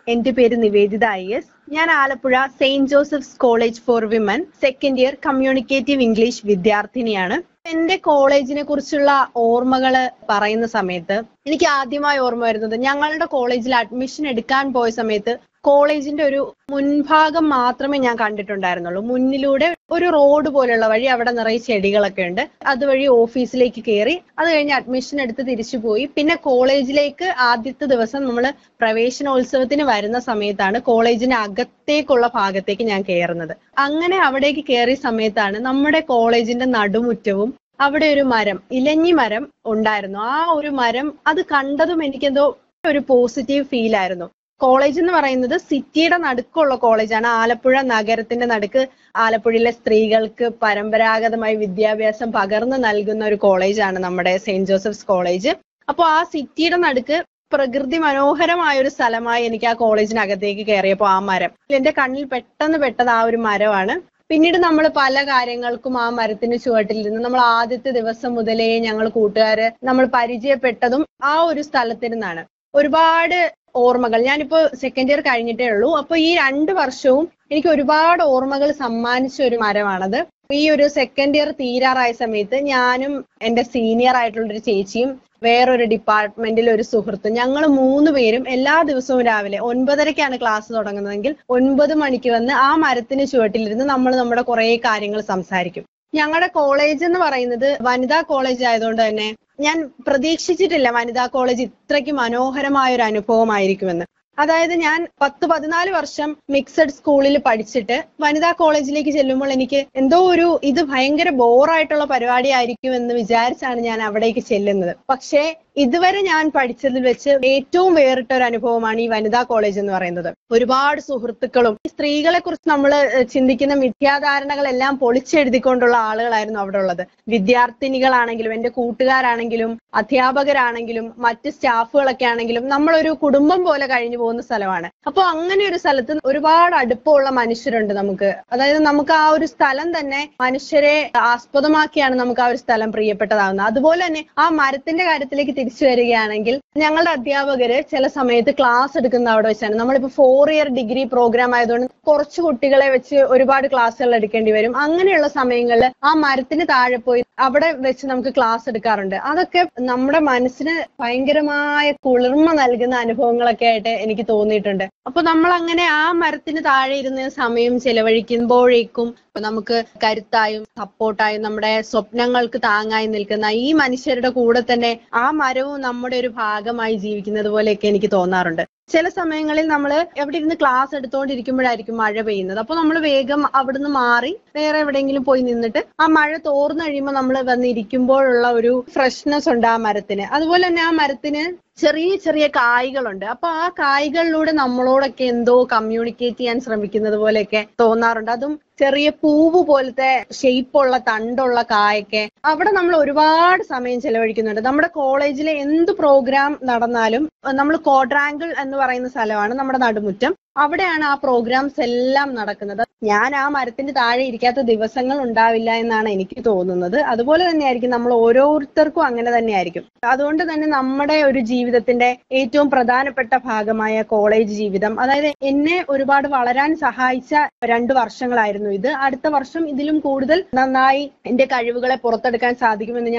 എന്റെ പേര് Nivedita I S ഞാൻ Alappuzha saint Joseph's college for women second year communicative English വിദ്യാർത്ഥിനിയാണ് എന്റെ കോളേജിനെ കുറിച്ചുള്ള ഓർമ്മകൾ പറയുന്ന സമയത്ത് എനിക്ക് ആദ്യമായി ഓർമ്മ വരുന്നത് ഞങ്ങളുടെ കോളേജിൽ അഡ്മിഷൻ എടുക്കാൻ പോയ സമയത്ത് കോളേജിന്റെ ഒരു മുൻഭാഗം മാത്രമേ ഞാൻ കണ്ടിട്ടുണ്ടായിരുന്നുള്ളൂ മുന്നിലൂടെ ഒരു റോഡ് പോലെയുള്ള വഴി അവിടെ നിറയെ ചെടികളൊക്കെ ഉണ്ട് അതുവഴി ഓഫീസിലേക്ക് കയറി അത് കഴിഞ്ഞ് അഡ്മിഷൻ എടുത്ത് തിരിച്ചു പോയി പിന്നെ കോളേജിലേക്ക് ആദ്യത്തെ ദിവസം നമ്മൾ പ്രവേശനോത്സവത്തിന് വരുന്ന സമയത്താണ് കോളേജിന് അകത്തേക്കുള്ള ഭാഗത്തേക്ക് ഞാൻ കയറുന്നത് അങ്ങനെ അവിടേക്ക് കയറിയ സമയത്താണ് നമ്മുടെ കോളേജിന്റെ നടുമുറ്റവും അവിടെ ഒരു മരം ഇലഞ്ഞി മരം ഉണ്ടായിരുന്നു ആ ഒരു മരം അത് കണ്ടതും എനിക്കെന്തോ ഒരു പോസിറ്റീവ് ഫീൽ ആയിരുന്നു കോളേജ് എന്ന് പറയുന്നത് സിറ്റിയുടെ നടുക്കുള്ള കോളേജാണ് ആലപ്പുഴ നഗരത്തിന്റെ നടുക്ക് ആലപ്പുഴയിലെ സ്ത്രീകൾക്ക് പരമ്പരാഗതമായി വിദ്യാഭ്യാസം പകർന്നു നൽകുന്ന ഒരു കോളേജാണ് നമ്മുടെ സെയിന്റ് ജോസഫ്സ് കോളേജ് അപ്പോൾ ആ സിറ്റിയുടെ നടുക്ക് പ്രകൃതി മനോഹരമായ ഒരു സ്ഥലമായി എനിക്ക് ആ കോളേജിനകത്തേക്ക് കയറിയപ്പോൾ ആ മരം എന്റെ കണ്ണിൽ പെട്ടെന്ന് പെട്ടത് ആ ഒരു മരമാണ് പിന്നീട് നമ്മൾ പല കാര്യങ്ങൾക്കും ആ മരത്തിന് ചുവട്ടിലിരുന്ന് നമ്മൾ ആദ്യത്തെ ദിവസം മുതലേ ഞങ്ങൾ കൂട്ടുകാര് നമ്മൾ പരിചയപ്പെട്ടതും ആ ഒരു സ്ഥലത്തിരുന്നാണ് ഒരുപാട് ഓർമ്മകൾ ഞാനിപ്പോ സെക്കൻഡ് ഇയർ കഴിഞ്ഞിട്ടേ ഉള്ളൂ അപ്പൊ ഈ രണ്ട് വർഷവും എനിക്ക് ഒരുപാട് ഓർമ്മകൾ സമ്മാനിച്ച ഒരു മരമാണത് ഈ ഒരു സെക്കൻഡ് ഇയർ തീരാറായ സമയത്ത് ഞാനും എന്റെ സീനിയർ ആയിട്ടുള്ള ഒരു ചേച്ചിയും വേറൊരു ഡിപ്പാർട്ട്മെന്റിൽ ഒരു സുഹൃത്ത് ഞങ്ങൾ മൂന്ന് പേരും എല്ലാ ദിവസവും രാവിലെ ഒൻപതരക്കാണ് ക്ലാസ് തുടങ്ങുന്നതെങ്കിൽ ഒൻപത് മണിക്ക് വന്ന് ആ മരത്തിന് ചുവട്ടിലിരുന്ന് നമ്മൾ നമ്മുടെ കുറെ കാര്യങ്ങൾ സംസാരിക്കും ഞങ്ങളുടെ കോളേജ് എന്ന് പറയുന്നത് വനിതാ കോളേജ് ആയതുകൊണ്ട് തന്നെ ഞാൻ പ്രതീക്ഷിച്ചിട്ടില്ല വനിതാ കോളേജ് ഇത്രയ്ക്ക് മനോഹരമായ ഒരു അനുഭവമായിരിക്കുമെന്ന് അതായത് ഞാൻ പത്ത് പതിനാല് വർഷം മിക്സഡ് സ്കൂളിൽ പഠിച്ചിട്ട് വനിതാ കോളേജിലേക്ക് ചെല്ലുമ്പോൾ എനിക്ക് എന്തോ ഒരു ഇത് ഭയങ്കര ബോറായിട്ടുള്ള പരിപാടി ആയിരിക്കും എന്ന് വിചാരിച്ചാണ് ഞാൻ അവിടേക്ക് ചെല്ലുന്നത് പക്ഷേ ഇതുവരെ ഞാൻ പഠിച്ചതിൽ വെച്ച് ഏറ്റവും വേറിട്ട ഒരു അനുഭവമാണ് ഈ വനിതാ കോളേജ് എന്ന് പറയുന്നത് ഒരുപാട് സുഹൃത്തുക്കളും ഈ സ്ത്രീകളെ കുറിച്ച് നമ്മൾ ചിന്തിക്കുന്ന മിഥ്യാധാരണകളെല്ലാം പൊളിച്ചെഴുതിക്കൊണ്ടുള്ള ആളുകളായിരുന്നു അവിടെ ഉള്ളത് വിദ്യാർത്ഥിനികളാണെങ്കിലും എന്റെ കൂട്ടുകാരാണെങ്കിലും അധ്യാപകരാണെങ്കിലും മറ്റ് സ്റ്റാഫുകളൊക്കെ ആണെങ്കിലും നമ്മളൊരു കുടുംബം പോലെ കഴിഞ്ഞു പോകുന്ന സ്ഥലമാണ് അപ്പോൾ അങ്ങനെ ഒരു സ്ഥലത്ത് ഒരുപാട് അടുപ്പമുള്ള മനുഷ്യരുണ്ട് നമുക്ക് അതായത് നമുക്ക് ആ ഒരു സ്ഥലം തന്നെ മനുഷ്യരെ ആസ്പദമാക്കിയാണ് നമുക്ക് ആ ഒരു സ്ഥലം പ്രിയപ്പെട്ടതാവുന്നത് അതുപോലെ തന്നെ ആ മരത്തിന്റെ കാര്യത്തിലേക്ക് തിരിച്ചു വരികയാണെങ്കിൽ ഞങ്ങളുടെ അധ്യാപകര് ചില സമയത്ത് ക്ലാസ് എടുക്കുന്ന അവിടെ വെച്ചാണ് നമ്മളിപ്പോ ഫോർ ഇയർ ഡിഗ്രി പ്രോഗ്രാം ആയതുകൊണ്ട് കുറച്ച് കുട്ടികളെ വെച്ച് ഒരുപാട് ക്ലാസ്സുകൾ എടുക്കേണ്ടി വരും അങ്ങനെയുള്ള സമയങ്ങളിൽ ആ മരത്തിന് താഴെ പോയി അവിടെ വെച്ച് നമുക്ക് ക്ലാസ് എടുക്കാറുണ്ട് അതൊക്കെ നമ്മുടെ മനസ്സിന് ഭയങ്കരമായ കുളിർമ നൽകുന്ന അനുഭവങ്ങളൊക്കെ ആയിട്ട് എനിക്ക് തോന്നിയിട്ടുണ്ട് അപ്പൊ നമ്മൾ അങ്ങനെ ആ മരത്തിന് താഴെ ഇരുന്ന് സമയം ചെലവഴിക്കുമ്പോഴേക്കും നമുക്ക് കരുത്തായും സപ്പോർട്ടായും നമ്മുടെ സ്വപ്നങ്ങൾക്ക് താങ്ങായി നിൽക്കുന്ന ഈ മനുഷ്യരുടെ കൂടെ തന്നെ ആ മരവും നമ്മുടെ ഒരു ഭാഗമായി ജീവിക്കുന്നത് പോലെയൊക്കെ എനിക്ക് തോന്നാറുണ്ട് ചില സമയങ്ങളിൽ നമ്മൾ എവിടെ ഇരുന്ന് ക്ലാസ് എടുത്തുകൊണ്ടിരിക്കുമ്പോഴായിരിക്കും മഴ പെയ്യുന്നത് അപ്പൊ നമ്മൾ വേഗം അവിടുന്ന് മാറി വേറെ എവിടെയെങ്കിലും പോയി നിന്നിട്ട് ആ മഴ തോർന്നു കഴിയുമ്പോൾ നമ്മൾ വന്നിരിക്കുമ്പോഴുള്ള ഒരു ഫ്രഷ്നെസ് ഉണ്ട് ആ മരത്തിന് അതുപോലെ തന്നെ ആ മരത്തിന് ചെറിയ ചെറിയ കായ്കളുണ്ട് അപ്പൊ ആ കായ്കളിലൂടെ നമ്മളോടൊക്കെ എന്തോ കമ്മ്യൂണിക്കേറ്റ് ചെയ്യാൻ ശ്രമിക്കുന്നത് പോലെയൊക്കെ തോന്നാറുണ്ട് അതും ചെറിയ പൂവ് പോലത്തെ ഷെയ്പ്പുള്ള തണ്ടുള്ള കായൊക്കെ അവിടെ നമ്മൾ ഒരുപാട് സമയം ചെലവഴിക്കുന്നുണ്ട് നമ്മുടെ കോളേജിലെ എന്ത് പ്രോഗ്രാം നടന്നാലും നമ്മൾ ക്വാഡ്രാങ്കിൾ എന്ന് പറയുന്ന സ്ഥലമാണ് നമ്മുടെ നടുമുറ്റം അവിടെയാണ് ആ പ്രോഗ്രാംസ് എല്ലാം നടക്കുന്നത് ഞാൻ ആ മരത്തിന്റെ താഴെ ഇരിക്കാത്ത ദിവസങ്ങൾ ഉണ്ടാവില്ല എന്നാണ് എനിക്ക് തോന്നുന്നത് അതുപോലെ തന്നെയായിരിക്കും നമ്മൾ ഓരോരുത്തർക്കും അങ്ങനെ തന്നെയായിരിക്കും അതുകൊണ്ട് തന്നെ നമ്മുടെ ഒരു ജീവിതത്തിന്റെ ഏറ്റവും പ്രധാനപ്പെട്ട ഭാഗമായ കോളേജ് ജീവിതം അതായത് എന്നെ ഒരുപാട് വളരാൻ സഹായിച്ച രണ്ട് വർഷങ്ങളായിരുന്നു ഇത് അടുത്ത വർഷം ഇതിലും കൂടുതൽ നന്നായി എന്റെ കഴിവുകളെ പുറത്തെടുക്കാൻ സാധിക്കുമെന്ന് ഞാൻ